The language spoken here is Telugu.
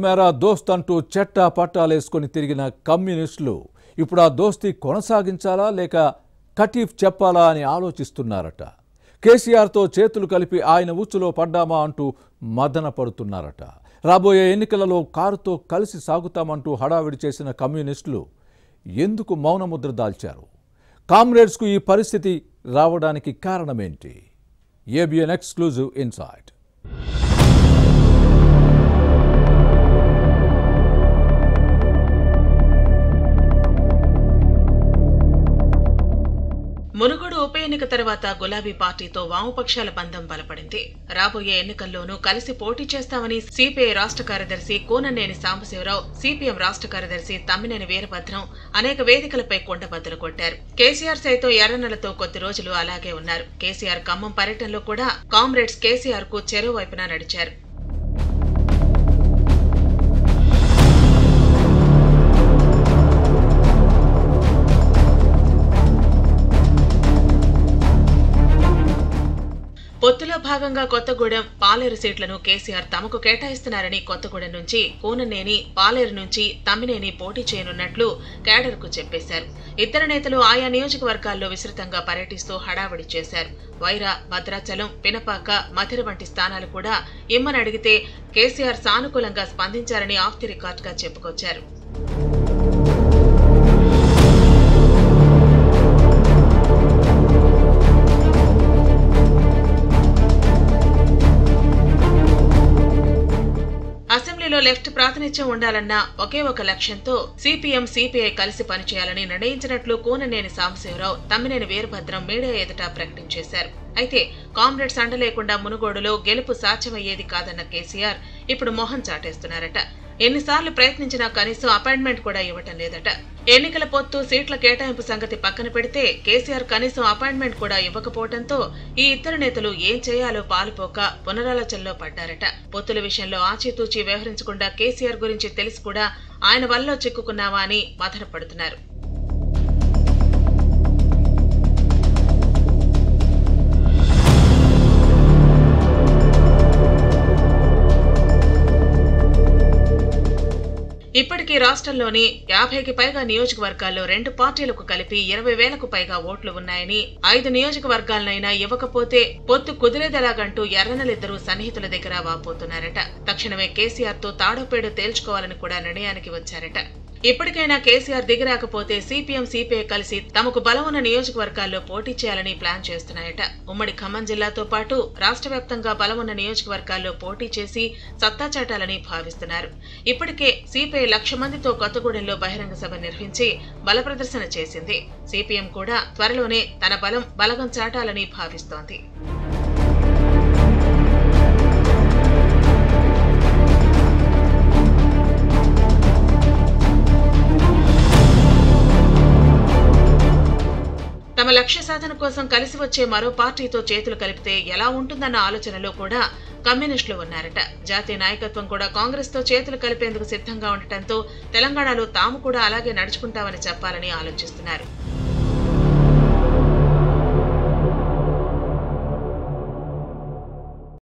మేరా దోస్త్ అంటూ చెట్టా పట్టాలేసుకొని తిరిగిన కమ్యూనిస్టులు ఇప్పుడు ఆ దోస్తీ కొనసాగించాలా లేక కటీఫ్ చెప్పాలా అని ఆలోచిస్తున్నారట కేసీఆర్తో చేతులు కలిపి ఆయన ఉచ్చులో పడ్డామా అంటూ మదన పడుతున్నారట రాబోయే ఎన్నికలలో కారుతో కలిసి సాగుతామంటూ హడావిడి చేసిన కమ్యూనిస్టులు ఎందుకు మౌనముద్ర దాల్చారు కామ్రేడ్స్కు ఈ పరిస్థితి రావడానికి కారణమేంటి ఏబిఎన్ ఎక్స్క్లూజివ్ ఇన్సైట్ మునుగోడు ఉప ఎన్నిక తర్వాత గులాబీ పార్టీతో వామపక్షాల బంధం బలపడింది రాబోయే ఎన్నికల్లోనూ కలిసి పోటీ చేస్తామని సిపిఐ రాష్ట్ర కార్యదర్శి కూననేని సాంబశివరావు సిపిఎం రాష్ట్ర కార్యదర్శి తమ్మినేని వీరభద్రం అనేక వేదికలపై కొండబద్దలు కొట్టారు కేసీఆర్ సైతం ఎర్రనలతో కొద్ది రోజులు అలాగే ఉన్నారు కేసీఆర్ ఖమ్మం పర్యటనలో కూడా కామ్రేడ్స్ కేసీఆర్ కు చెరువు వైపున నడిచారు పొత్తులో భాగంగా కొత్తగూడెం పాలేరు సీట్లను కేసీఆర్ తమకు కేటాయిస్తున్నారని కొత్తగూడెం నుంచి కూననేని పాలేరు నుంచి తమ్మినేని పోటీ చేయనున్నట్లు కేడర్కు చెప్పేశారు ఇద్దరు నేతలు ఆయా నియోజకవర్గాల్లో విస్తృతంగా పర్యటిస్తూ హడావిడి చేశారు వైరా భద్రాచలం పినపాక మధిర వంటి స్థానాలు కూడా ఇమ్మని అడిగితే కేసీఆర్ సానుకూలంగా స్పందించారని ఆఫ్ ది రికార్డుగా చెప్పుకొచ్చారు అసెంబ్లీలో లెఫ్ట్ ప్రాతినిధ్యం ఉండాలన్న ఒకే ఒక లక్ష్యంతో సిపిఎం సిపిఐ కలిసి పనిచేయాలని నిర్ణయించినట్లు కూననేని సాంబశివరావు తమ్మినేని వీరభద్రం మీడియా ఎదుట ప్రకటించేశారు అయితే కామ్రేడ్స్ అండ లేకుండా మునుగోడులో గెలుపు సాధ్యమయ్యేది కాదన్న కేసీఆర్ ఇప్పుడు మొహం చాటేస్తున్నారట ఎన్నిసార్లు ప్రయత్నించినా కనీసం అపాయింట్మెంట్ కూడా ఇవ్వటం లేదట ఎన్నికల పొత్తు సీట్ల కేటాయింపు సంగతి పక్కన పెడితే కేసీఆర్ కనీసం అపాయింట్మెంట్ కూడా ఇవ్వకపోవడంతో ఈ ఇద్దరు నేతలు ఏం చేయాలో పాలుపోక పునరాలోచనలో పడ్డారట పొత్తుల విషయంలో ఆచితూచి వ్యవహరించకుండా కేసీఆర్ గురించి తెలిసి కూడా ఆయన వల్ల చిక్కుకున్నావా అని మదనపడుతున్నారు ఇప్పటికీ రాష్ట్రంలోని యాభైకి పైగా నియోజకవర్గాల్లో రెండు పార్టీలకు కలిపి ఇరవై వేలకు పైగా ఓట్లు ఉన్నాయని ఐదు నియోజకవర్గాలనైనా ఇవ్వకపోతే పొత్తు కుదిరేదెలాగంటూ ఎర్రనలిద్దరూ సన్నిహితుల దగ్గర వాపోతున్నారట తక్షణమే కేసీఆర్ తో తాడోపేడు తేల్చుకోవాలని కూడా నిర్ణయానికి వచ్చారట ఇప్పటికైనా కేసీఆర్ దిగిరాకపోతే సిపిఎం సిపిఐ కలిసి తమకు బలం ఉన్న నియోజకవర్గాల్లో పోటీ చేయాలని ప్లాన్ చేస్తున్నాయట ఉమ్మడి ఖమ్మం జిల్లాతో పాటు రాష్ట్ర వ్యాప్తంగా బలం ఉన్న నియోజకవర్గాల్లో పోటీ చేసి సత్తా చాటాలని భావిస్తున్నారు ఇప్పటికే సిపిఐ లక్ష మందితో కొత్తగూడెంలో బహిరంగ సభ నిర్వహించి బల ప్రదర్శన చేసింది సిపిఎం కూడా త్వరలోనే తన బలం బలగం చాటాలని భావిస్తోంది తమ లక్ష్య సాధన కోసం కలిసి వచ్చే మరో పార్టీతో చేతులు కలిపితే ఎలా ఉంటుందన్న ఆలోచనలో కూడా కమ్యూనిస్టులు ఉన్నారట జాతీయ నాయకత్వం కూడా కాంగ్రెస్ తో చేతులు కలిపేందుకు సిద్ధంగా ఉండటంతో తెలంగాణలో తాము కూడా అలాగే నడుచుకుంటామని చెప్పాలని ఆలోచిస్తున్నారు